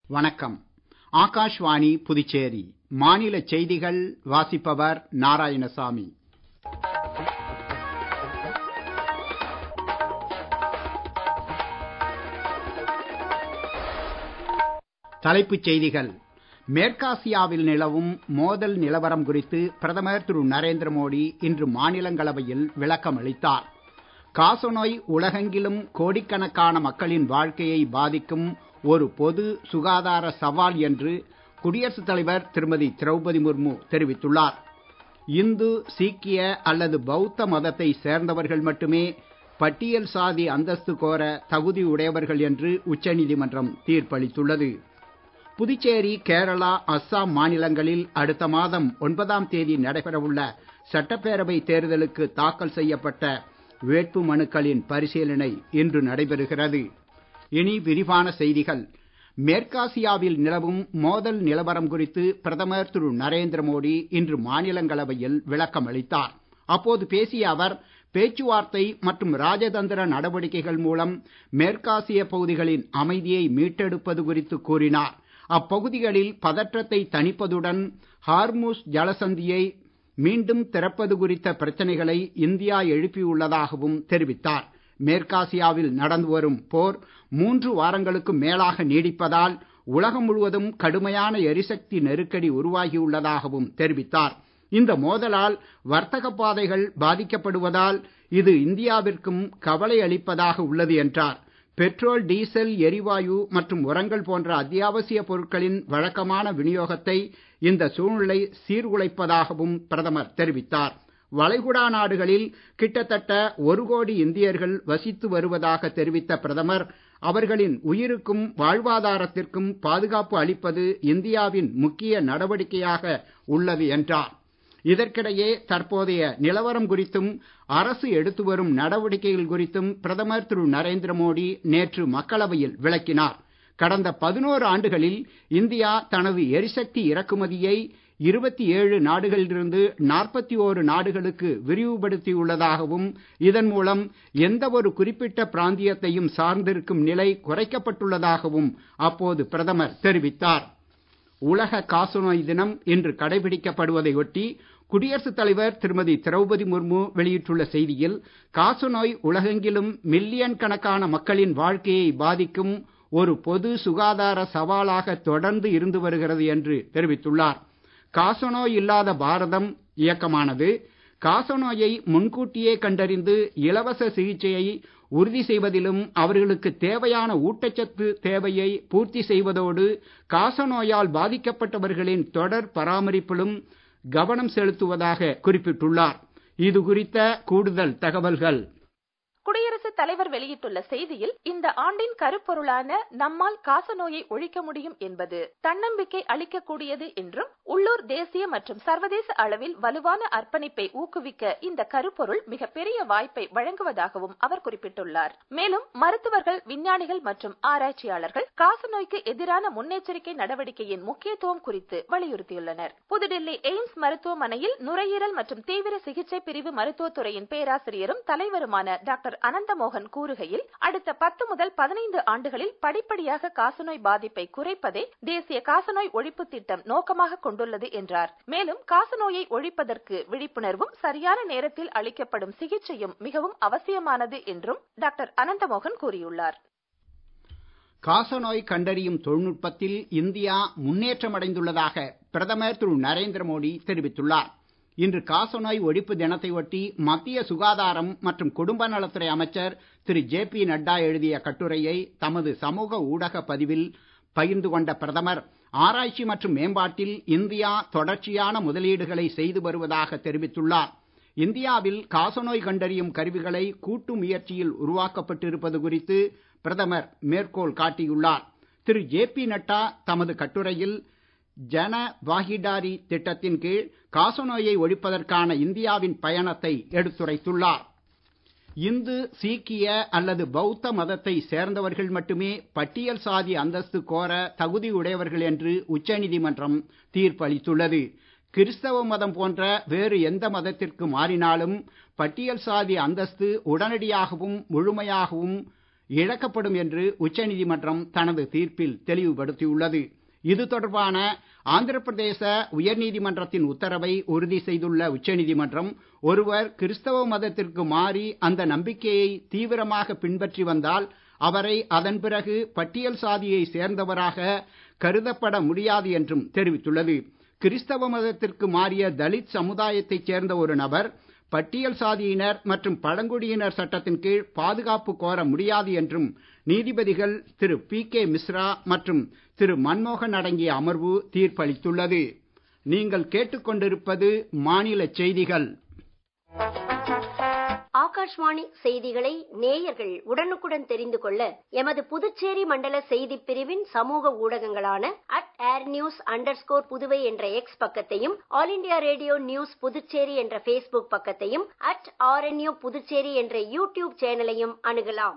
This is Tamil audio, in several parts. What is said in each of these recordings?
வணக்கம் ஆகாஷ்வாணி புதுச்சேரி மாநில செய்திகள் வாசிப்பவர் நாராயணசாமி தலைப்புச் செய்திகள் மேற்காசியாவில் நிலவும் மோதல் நிலவரம் குறித்து பிரதமர் திரு நரேந்திர மோடி இன்று மாநிலங்களவையில் விளக்கம் அளித்தார் காசநோய் உலகெங்கிலும் கோடிக்கணக்கான மக்களின் வாழ்க்கையை பாதிக்கும் ஒரு பொது சுகாதார சவால் என்று குடியரசுத் தலைவர் திருமதி திரௌபதி முர்மு தெரிவித்துள்ளார் இந்து சீக்கிய அல்லது பௌத்த மதத்தை சேர்ந்தவர்கள் மட்டுமே பட்டியல் சாதி அந்தஸ்து கோர தகுதி உடையவர்கள் என்று உச்சநீதிமன்றம் தீர்ப்பளித்துள்ளது புதுச்சேரி கேரளா அஸ்ஸாம் மாநிலங்களில் அடுத்த மாதம் ஒன்பதாம் தேதி நடைபெறவுள்ள சட்டப்பேரவை தேர்தலுக்கு தாக்கல் செய்யப்பட்ட வேட்பு மனுக்களின் பரிசீலனை இன்று நடைபெறுகிறது இனி விரிவான செய்திகள் மேற்காசியாவில் நிலவும் மோதல் நிலவரம் குறித்து பிரதமர் திரு நரேந்திர மோடி இன்று மாநிலங்களவையில் விளக்கம் அளித்தார் அப்போது பேசிய அவர் பேச்சுவார்த்தை மற்றும் ராஜதந்திர நடவடிக்கைகள் மூலம் மேற்காசிய பகுதிகளின் அமைதியை மீட்டெடுப்பது குறித்து கூறினார் அப்பகுதிகளில் பதற்றத்தை தணிப்பதுடன் ஹார்முஸ் ஜலசந்தியை மீண்டும் திறப்பது குறித்த பிரச்சனைகளை இந்தியா எழுப்பியுள்ளதாகவும் தெரிவித்தார் மேற்காசியாவில் நடந்து வரும் போர் மூன்று வாரங்களுக்கு மேலாக நீடிப்பதால் உலகம் முழுவதும் கடுமையான எரிசக்தி நெருக்கடி உருவாகியுள்ளதாகவும் தெரிவித்தார் இந்த மோதலால் வர்த்தக பாதைகள் பாதிக்கப்படுவதால் இது இந்தியாவிற்கும் கவலை அளிப்பதாக உள்ளது என்றார் பெட்ரோல் டீசல் எரிவாயு மற்றும் உரங்கள் போன்ற அத்தியாவசிய பொருட்களின் வழக்கமான விநியோகத்தை இந்த சூழ்நிலை சீர்குலைப்பதாகவும் பிரதமர் தெரிவித்தார் வளைகுடா நாடுகளில் கிட்டத்தட்ட ஒரு கோடி இந்தியர்கள் வசித்து வருவதாக தெரிவித்த பிரதமர் அவர்களின் உயிருக்கும் வாழ்வாதாரத்திற்கும் பாதுகாப்பு அளிப்பது இந்தியாவின் முக்கிய நடவடிக்கையாக உள்ளது என்றார் இதற்கிடையே தற்போதைய நிலவரம் குறித்தும் அரசு எடுத்து வரும் நடவடிக்கைகள் குறித்தும் பிரதமர் திரு நரேந்திர மோடி நேற்று மக்களவையில் விளக்கினார் கடந்த பதினோரு ஆண்டுகளில் இந்தியா தனது எரிசக்தி இறக்குமதியை இருபத்தி ஏழு நாடுகளிலிருந்து நாற்பத்தி ஓரு நாடுகளுக்கு விரிவுபடுத்தியுள்ளதாகவும் இதன் மூலம் எந்த ஒரு குறிப்பிட்ட பிராந்தியத்தையும் சார்ந்திருக்கும் நிலை குறைக்கப்பட்டுள்ளதாகவும் அப்போது பிரதமர் தெரிவித்தார் உலக காசநோய் தினம் இன்று கடைபிடிக்கப்படுவதை ஒட்டி குடியரசுத் தலைவர் திருமதி திரௌபதி முர்மு வெளியிட்டுள்ள செய்தியில் காசநோய் உலகெங்கிலும் மில்லியன் கணக்கான மக்களின் வாழ்க்கையை பாதிக்கும் ஒரு பொது சுகாதார சவாலாக தொடர்ந்து இருந்து வருகிறது என்று தெரிவித்துள்ளார் காசநோய் இல்லாத பாரதம் இயக்கமானது காசநோயை முன்கூட்டியே கண்டறிந்து இலவச சிகிச்சையை உறுதி செய்வதிலும் அவர்களுக்கு தேவையான ஊட்டச்சத்து தேவையை பூர்த்தி செய்வதோடு காசநோயால் பாதிக்கப்பட்டவர்களின் தொடர் பராமரிப்பிலும் கவனம் செலுத்துவதாக குறிப்பிட்டுள்ளார் இது குறித்த கூடுதல் தகவல்கள் குடியரசுத் தலைவர் வெளியிட்டுள்ள செய்தியில் இந்த ஆண்டின் கருப்பொருளான நம்மால் காசநோயை ஒழிக்க முடியும் என்பது தன்னம்பிக்கை அளிக்கக்கூடியது என்றும் உள்ளூர் தேசிய மற்றும் சர்வதேச அளவில் வலுவான அர்ப்பணிப்பை ஊக்குவிக்க இந்த கருப்பொருள் மிகப்பெரிய வாய்ப்பை வழங்குவதாகவும் அவர் குறிப்பிட்டுள்ளார் மேலும் மருத்துவர்கள் விஞ்ஞானிகள் மற்றும் ஆராய்ச்சியாளர்கள் காசநோய்க்கு எதிரான முன்னெச்சரிக்கை நடவடிக்கையின் முக்கியத்துவம் குறித்து வலியுறுத்தியுள்ளனர் புதுடெல்லி எய்ம்ஸ் மருத்துவமனையில் நுரையீரல் மற்றும் தீவிர சிகிச்சை பிரிவு மருத்துவத்துறையின் பேராசிரியரும் தலைவருமான டாக்டர் அனந்தமோகன் கூறுகையில் அடுத்த பத்து முதல் பதினைந்து ஆண்டுகளில் படிப்படியாக காசநோய் பாதிப்பை குறைப்பதே தேசிய காசநோய் ஒழிப்பு திட்டம் நோக்கமாக கொண்டுள்ளது என்றார் மேலும் காசநோயை ஒழிப்பதற்கு விழிப்புணர்வும் சரியான நேரத்தில் அளிக்கப்படும் சிகிச்சையும் மிகவும் அவசியமானது என்றும் டாக்டர் அனந்தமோகன் கூறியுள்ளார் காசநோய் கண்டறியும் தொழில்நுட்பத்தில் இந்தியா முன்னேற்றமடைந்துள்ளதாக பிரதமர் திரு நரேந்திர மோடி தெரிவித்துள்ளார் இன்று காசநோய் ஒழிப்பு தினத்தை ஒட்டி மத்திய சுகாதாரம் மற்றும் குடும்ப நலத்துறை அமைச்சர் திரு ஜே பி நட்டா எழுதிய கட்டுரையை தமது சமூக ஊடக பதிவில் பகிர்ந்து கொண்ட பிரதமர் ஆராய்ச்சி மற்றும் மேம்பாட்டில் இந்தியா தொடர்ச்சியான முதலீடுகளை செய்து வருவதாக தெரிவித்துள்ளார் இந்தியாவில் காசநோய் கண்டறியும் கருவிகளை கூட்டு முயற்சியில் உருவாக்கப்பட்டிருப்பது குறித்து பிரதமர் மேற்கோள் காட்டியுள்ளார் திரு ஜே பி நட்டா தமது கட்டுரையில் ஜன பாகிடாரி திட்டத்தின் கீழ் காசநோயை ஒழிப்பதற்கான இந்தியாவின் பயணத்தை எடுத்துரைத்துள்ளார் இந்து சீக்கிய அல்லது பௌத்த மதத்தை சேர்ந்தவர்கள் மட்டுமே பட்டியல் சாதி அந்தஸ்து கோர தகுதியுடையவர்கள் என்று உச்சநீதிமன்றம் தீர்ப்பளித்துள்ளது கிறிஸ்தவ மதம் போன்ற வேறு எந்த மதத்திற்கு மாறினாலும் பட்டியல் சாதி அந்தஸ்து உடனடியாகவும் முழுமையாகவும் இழக்கப்படும் என்று உச்சநீதிமன்றம் தனது தீர்ப்பில் தெளிவுபடுத்தியுள்ளது இது தொடர்பான ஆந்திர பிரதேச உயர்நீதிமன்றத்தின் உத்தரவை உறுதி செய்துள்ள உச்சநீதிமன்றம் ஒருவர் கிறிஸ்தவ மதத்திற்கு மாறி அந்த நம்பிக்கையை தீவிரமாக பின்பற்றி வந்தால் அவரை அதன் பிறகு பட்டியல் சாதியை சேர்ந்தவராக கருதப்பட முடியாது என்றும் தெரிவித்துள்ளது கிறிஸ்தவ மதத்திற்கு மாறிய தலித் சமுதாயத்தைச் சேர்ந்த ஒரு நபர் பட்டியல் சாதியினர் மற்றும் பழங்குடியினர் சட்டத்தின் கீழ் பாதுகாப்பு கோர முடியாது என்றும் நீதிபதிகள் திரு பி கே மிஸ்ரா மற்றும் திரு மன்மோகன் அடங்கிய அமர்வு தீர்ப்பளித்துள்ளது நீங்கள் கேட்டுக்கொண்டிருப்பது மாநில செய்திகள் ஆகாஷ்வாணி செய்திகளை நேயர்கள் உடனுக்குடன் தெரிந்து கொள்ள எமது புதுச்சேரி மண்டல செய்திப் பிரிவின் சமூக ஊடகங்களான at air news under Puduvai என்ற எக்ஸ் பக்கத்தையும் All India Radio News Puducherry என்ற ஃபேஸ்புக் பக்கத்தையும் அட் ஆர்என்யூ புதுச்சேரி என்ற யூடியூப் சேனலையும் அணுகலாம்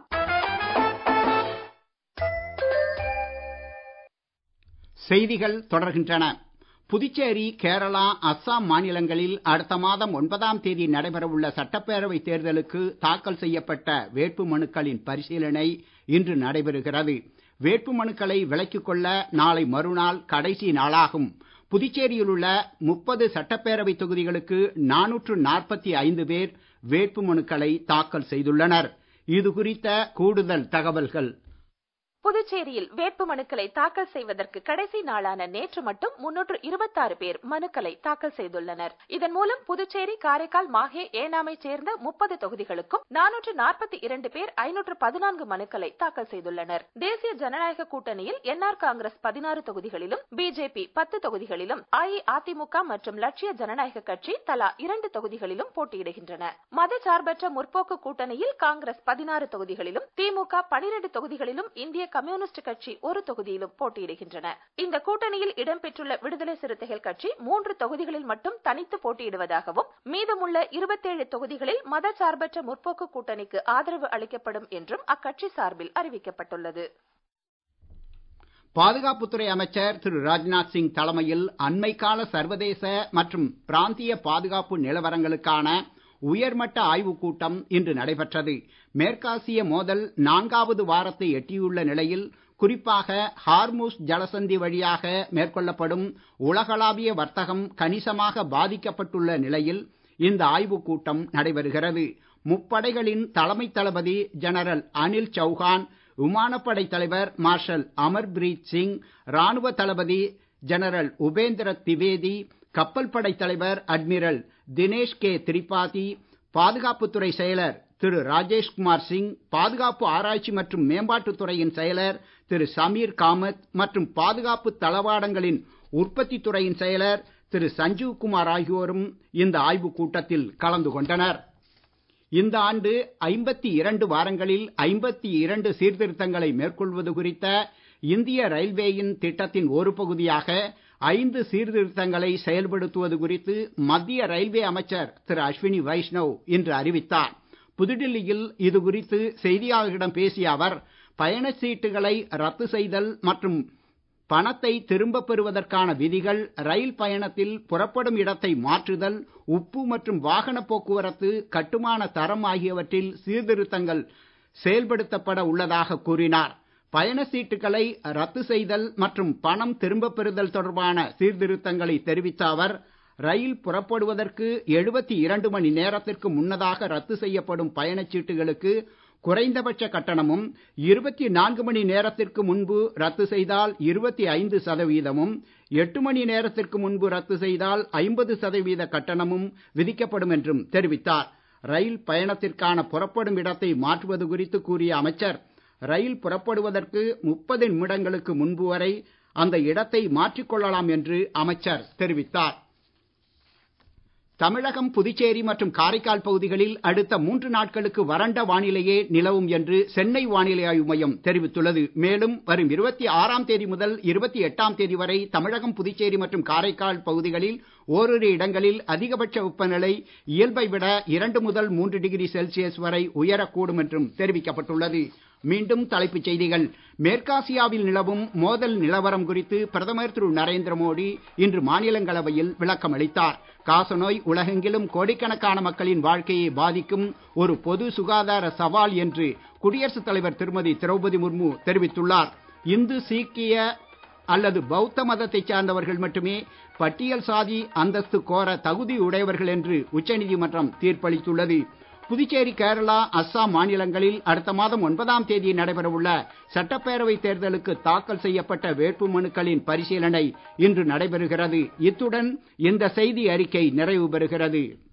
செய்திகள் தொடர்கின்றன புதுச்சேரி கேரளா அஸ்ஸாம் மாநிலங்களில் அடுத்த மாதம் ஒன்பதாம் தேதி நடைபெறவுள்ள சட்டப்பேரவை தேர்தலுக்கு தாக்கல் செய்யப்பட்ட வேட்பு மனுக்களின் பரிசீலனை இன்று நடைபெறுகிறது வேட்பு மனுக்களை விலக்கிக் கொள்ள நாளை மறுநாள் கடைசி நாளாகும் புதுச்சேரியில் உள்ள முப்பது சட்டப்பேரவை தொகுதிகளுக்கு நானூற்று நாற்பத்தி ஐந்து பேர் வேட்பு மனுக்களை தாக்கல் செய்துள்ளனர் இது குறித்த கூடுதல் தகவல்கள் புதுச்சேரியில் வேட்பு மனுக்களை தாக்கல் செய்வதற்கு கடைசி நாளான நேற்று மட்டும் முன்னூற்று இருபத்தாறு பேர் மனுக்களை தாக்கல் செய்துள்ளனர் இதன் மூலம் புதுச்சேரி காரைக்கால் மாஹே ஏனாமை சேர்ந்த முப்பது தொகுதிகளுக்கும் நானூற்று நாற்பத்தி இரண்டு பேர் ஐநூற்று பதினான்கு மனுக்களை தாக்கல் செய்துள்ளனர் தேசிய ஜனநாயக கூட்டணியில் என்ஆர் காங்கிரஸ் பதினாறு தொகுதிகளிலும் பிஜேபி பத்து தொகுதிகளிலும் அஇஅதிமுக மற்றும் லட்சிய ஜனநாயக கட்சி தலா இரண்டு தொகுதிகளிலும் போட்டியிடுகின்றன மதசார்பற்ற முற்போக்கு கூட்டணியில் காங்கிரஸ் பதினாறு தொகுதிகளிலும் திமுக பனிரெண்டு தொகுதிகளிலும் இந்திய கம்யூனிஸ்ட் கட்சி ஒரு தொகுதியிலும் போட்டியிடுகின்றன இந்த கூட்டணியில் இடம்பெற்றுள்ள விடுதலை சிறுத்தைகள் கட்சி மூன்று தொகுதிகளில் மட்டும் தனித்து போட்டியிடுவதாகவும் மீதமுள்ள இருபத்தேழு தொகுதிகளில் மதசார்பற்ற முற்போக்கு கூட்டணிக்கு ஆதரவு அளிக்கப்படும் என்றும் அக்கட்சி சார்பில் அறிவிக்கப்பட்டுள்ளது பாதுகாப்புத்துறை அமைச்சர் திரு ராஜ்நாத் சிங் தலைமையில் அண்மைக்கால சர்வதேச மற்றும் பிராந்திய பாதுகாப்பு நிலவரங்களுக்கான உயர்மட்ட ஆய்வுக் கூட்டம் இன்று நடைபெற்றது மேற்காசிய மோதல் நான்காவது வாரத்தை எட்டியுள்ள நிலையில் குறிப்பாக ஹார்முஸ் ஜலசந்தி வழியாக மேற்கொள்ளப்படும் உலகளாவிய வர்த்தகம் கணிசமாக பாதிக்கப்பட்டுள்ள நிலையில் இந்த ஆய்வுக் கூட்டம் நடைபெறுகிறது முப்படைகளின் தலைமை தளபதி ஜெனரல் அனில் சௌஹான் விமானப்படை தலைவர் மார்ஷல் அமர்பிரீத் சிங் ராணுவ தளபதி ஜெனரல் உபேந்திர திவேதி கப்பல் படை தலைவர் அட்மிரல் தினேஷ் கே திரிபாதி பாதுகாப்புத்துறை செயலர் திரு ராஜேஷ்குமார் சிங் பாதுகாப்பு ஆராய்ச்சி மற்றும் மேம்பாட்டுத் துறையின் செயலர் திரு சமீர் காமத் மற்றும் பாதுகாப்பு தளவாடங்களின் உற்பத்தி துறையின் செயலர் திரு சஞ்சீவ் குமார் ஆகியோரும் இந்த ஆய்வுக் கூட்டத்தில் கலந்து கொண்டனர் இந்த ஆண்டு ஐம்பத்தி இரண்டு வாரங்களில் ஐம்பத்தி இரண்டு சீர்திருத்தங்களை மேற்கொள்வது குறித்த இந்திய ரயில்வேயின் திட்டத்தின் ஒரு பகுதியாக ஐந்து சீர்திருத்தங்களை செயல்படுத்துவது குறித்து மத்திய ரயில்வே அமைச்சர் திரு அஸ்வினி வைஷ்ணவ் இன்று அறிவித்தார் புதுடில்லியில் இது குறித்து செய்தியாளர்களிடம் பேசிய அவர் பயணச் சீட்டுகளை ரத்து செய்தல் மற்றும் பணத்தை திரும்பப் பெறுவதற்கான விதிகள் ரயில் பயணத்தில் புறப்படும் இடத்தை மாற்றுதல் உப்பு மற்றும் வாகன போக்குவரத்து கட்டுமான தரம் ஆகியவற்றில் சீர்திருத்தங்கள் செயல்படுத்தப்பட உள்ளதாக கூறினார் பயண சீட்டுகளை ரத்து செய்தல் மற்றும் பணம் திரும்பப் பெறுதல் தொடர்பான சீர்திருத்தங்களை தெரிவித்த அவர் ரயில் புறப்படுவதற்கு எழுபத்தி இரண்டு மணி நேரத்திற்கு முன்னதாக ரத்து செய்யப்படும் பயணச்சீட்டுகளுக்கு குறைந்தபட்ச கட்டணமும் இருபத்தி நான்கு மணி நேரத்திற்கு முன்பு ரத்து செய்தால் இருபத்தி ஐந்து சதவீதமும் எட்டு மணி நேரத்திற்கு முன்பு ரத்து செய்தால் ஐம்பது சதவீத கட்டணமும் விதிக்கப்படும் என்றும் தெரிவித்தார் ரயில் பயணத்திற்கான புறப்படும் இடத்தை மாற்றுவது குறித்து கூறிய அமைச்சர் ரயில் புறப்படுவதற்கு முப்பது நிமிடங்களுக்கு முன்பு வரை அந்த இடத்தை மாற்றிக்கொள்ளலாம் என்று அமைச்சர் தெரிவித்தார் தமிழகம் புதுச்சேரி மற்றும் காரைக்கால் பகுதிகளில் அடுத்த மூன்று நாட்களுக்கு வறண்ட வானிலையே நிலவும் என்று சென்னை வானிலை ஆய்வு மையம் தெரிவித்துள்ளது மேலும் வரும் இருபத்தி ஆறாம் தேதி முதல் இருபத்தி எட்டாம் தேதி வரை தமிழகம் புதுச்சேரி மற்றும் காரைக்கால் பகுதிகளில் ஓரிரு இடங்களில் அதிகபட்ச வெப்பநிலை இயல்பை விட இரண்டு முதல் மூன்று டிகிரி செல்சியஸ் வரை உயரக்கூடும் என்றும் தெரிவிக்கப்பட்டுள்ளது மீண்டும் தலைப்புச் செய்திகள் மேற்காசியாவில் நிலவும் மோதல் நிலவரம் குறித்து பிரதமர் திரு நரேந்திர மோடி இன்று மாநிலங்களவையில் விளக்கம் அளித்தார் காசநோய் உலகெங்கிலும் கோடிக்கணக்கான மக்களின் வாழ்க்கையை பாதிக்கும் ஒரு பொது சுகாதார சவால் என்று குடியரசுத் தலைவர் திருமதி திரௌபதி முர்மு தெரிவித்துள்ளார் இந்து சீக்கிய அல்லது பௌத்த மதத்தைச் சார்ந்தவர்கள் மட்டுமே பட்டியல் சாதி அந்தஸ்து கோர தகுதி உடையவர்கள் என்று உச்சநீதிமன்றம் தீர்ப்பளித்துள்ளது புதுச்சேரி கேரளா அஸ்ஸாம் மாநிலங்களில் அடுத்த மாதம் ஒன்பதாம் தேதி நடைபெறவுள்ள சட்டப்பேரவை தேர்தலுக்கு தாக்கல் செய்யப்பட்ட வேட்புமனுக்களின் பரிசீலனை இன்று நடைபெறுகிறது இத்துடன் இந்த செய்தி அறிக்கை நிறைவு பெறுகிறது